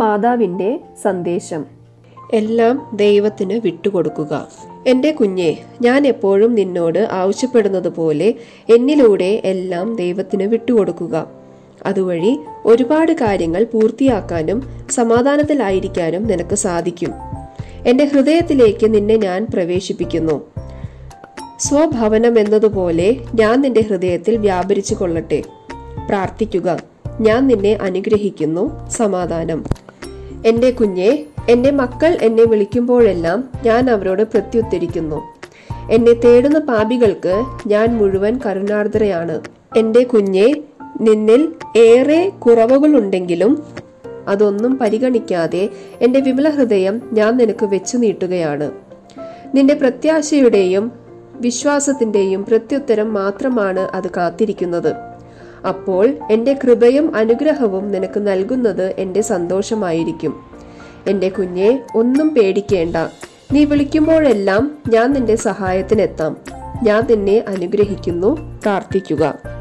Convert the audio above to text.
മാതാവിന്റെ സന്ദേശം എല്ലാം ദൈവത്തിന് വിട്ടുകൊടുക്കുക എൻ്റെ കുഞ്ഞെ ഞാൻ എപ്പോഴും നിന്നോട് ആവശ്യപ്പെടുന്നത് പോലെ എന്നിലൂടെ എല്ലാം ദൈവത്തിന് വിട്ടുകൊടുക്കുക അതുവഴി ഒരുപാട് കാര്യങ്ങൾ പൂർത്തിയാക്കാനും സമാധാനത്തിലായിരിക്കാനും നിനക്ക് സാധിക്കും എൻ്റെ ഹൃദയത്തിലേക്ക് നിന്നെ ഞാൻ പ്രവേശിപ്പിക്കുന്നു സ്വഭവനം എന്നതുപോലെ ഞാൻ നിന്റെ ഹൃദയത്തിൽ വ്യാപരിച്ചു കൊള്ളട്ടെ പ്രാർത്ഥിക്കുക ഞാൻ നിന്നെ അനുഗ്രഹിക്കുന്നു സമാധാനം എന്റെ കുഞ്ഞെ എന്റെ മക്കൾ എന്നെ വിളിക്കുമ്പോഴെല്ലാം ഞാൻ അവരോട് പ്രത്യുത്തരിക്കുന്നു എന്നെ തേടുന്ന പാപികൾക്ക് ഞാൻ മുഴുവൻ കരുണാർദ്രയാണ് എന്റെ കുഞ്ഞെ നിന്നിൽ ഏറെ കുറവുകളുണ്ടെങ്കിലും അതൊന്നും പരിഗണിക്കാതെ എന്റെ വിമല ഹൃദയം ഞാൻ നിനക്ക് വെച്ചു നീട്ടുകയാണ് നിന്റെ പ്രത്യാശയുടെയും വിശ്വാസത്തിന്റെയും പ്രത്യുത്തരം മാത്രമാണ് അത് കാത്തിരിക്കുന്നത് അപ്പോൾ എന്റെ കൃപയും അനുഗ്രഹവും നിനക്ക് നൽകുന്നത് എന്റെ സന്തോഷമായിരിക്കും എന്റെ കുഞ്ഞെ ഒന്നും പേടിക്കേണ്ട നീ വിളിക്കുമ്പോഴെല്ലാം ഞാൻ നിന്റെ സഹായത്തിനെത്താം ഞാൻ നിന്നെ അനുഗ്രഹിക്കുന്നു പ്രാർത്ഥിക്കുക